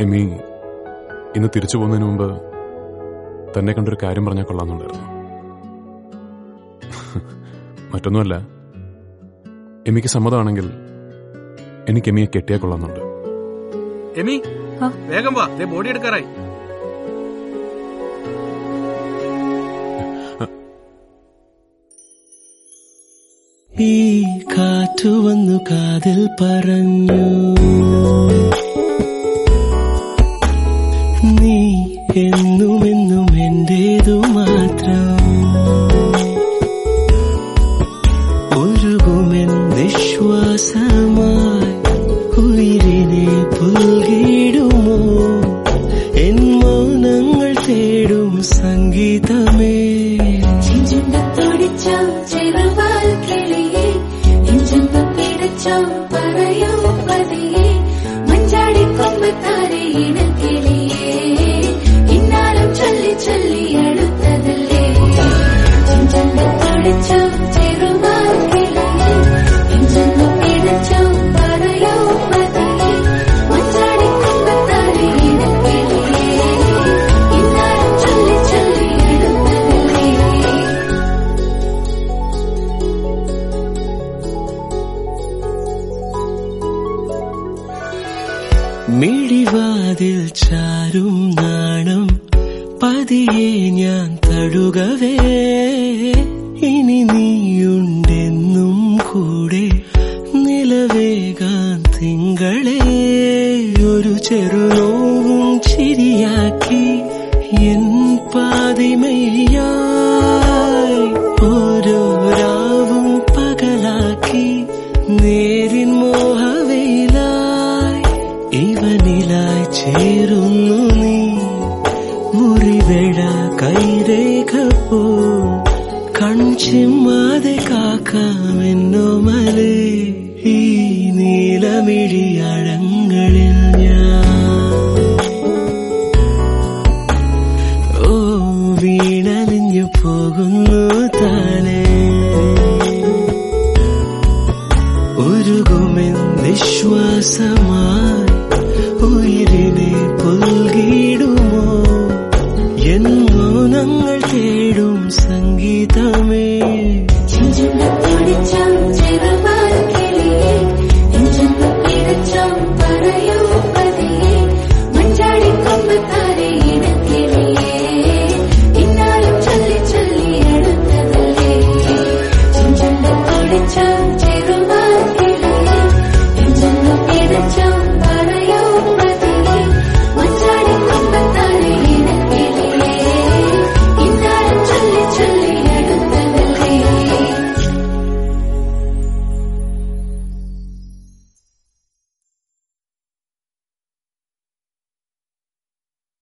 Amy ഇന്ന് തിരിച്ചു പോകുന്നതിന് മുമ്പ് തന്നെ കണ്ടൊരു കാര്യം പറഞ്ഞാൽ കൊള്ളാമെന്നുണ്ടായിരുന്നു മറ്റൊന്നുമല്ല എമിക്ക് സമ്മതമാണെങ്കിൽ എനിക്ക് എമിയെ കെട്ടിയാൽ കൊള്ളാമെന്നുണ്ട് എമി ആ? വേഗം വാ ദേ ബോഡി എടുക്കാറായി ഈ കാറ്റു വന്നു കാതിൽ പറഞ്ഞു നീ എന്നും എന്നും എന്റേതു മാത്രം ഒഴുകുമെൻ നിശ്വാസമായി ഉയിരിനെ പുൽകിടുമോ എൻ മൗനങ്ങൾ തേടും സംഗീതമേ ചെഞ്ചുണ്ടത്തോടിച്ചോ ചെറുവാൽ കിളിയെ നെഞ്ചെന്തും പിടച്ചോ പറയൂ പതിയെ മഞ്ചാടി കൊമ്പത്താരെ ഇണക്കിളിയെ ഇന്നാലും ചൊല്ലി ചൊല്ലി അടുത്തതല്ലേ ചെഞ്ചുണ്ടത്തോടിച്ചോ ചെറുവാൽ കിളിയെ നെഞ്ചെന്തും പിടച്ചോ പറയൂ പതിയെ മഞ്ചാടി കൊമ്പത്താരെ ഇണക്കിളിയെ ഇന്നാലും ചൊല്ലി ചൊല്ലി അടുത്തതല്ലേ മിഴിവാതിൽ ചാരും നാണം പതിയെ ഞാൻ തടുകവേ ഇനി നീയുണ്ടെന്നും കൂടെ നിലവേകാൻ തിങ്കളെ ഒരു ചെറുനോവും ചിരിയാക്കി എൻ പാതിമയായി ഓരോ രാവും പകലാക്കി നേരിൻ മോഹവയിലായി ഇവനിലായി ചേരുന്നു നീ മുറിവേഴ കൈരേഖ പോ കൺചിമ്മാതെ കാക്കാമെന്നോ മലേ ഈ നീലമിഴിയഴങ്ങളിൽ ഞാൻ ഓ വീണലിഞ്ഞു പോകുന്നു താനേ ഒരുകുമെൻ നിശ്വാസമായി ഉയിരിനെ പുൽകിടുമോ എൻ മൗനങ്ങൾ തേടും സംഗീതമേ ചെഞ്ചുണ്ടത്തോടിച്ചോ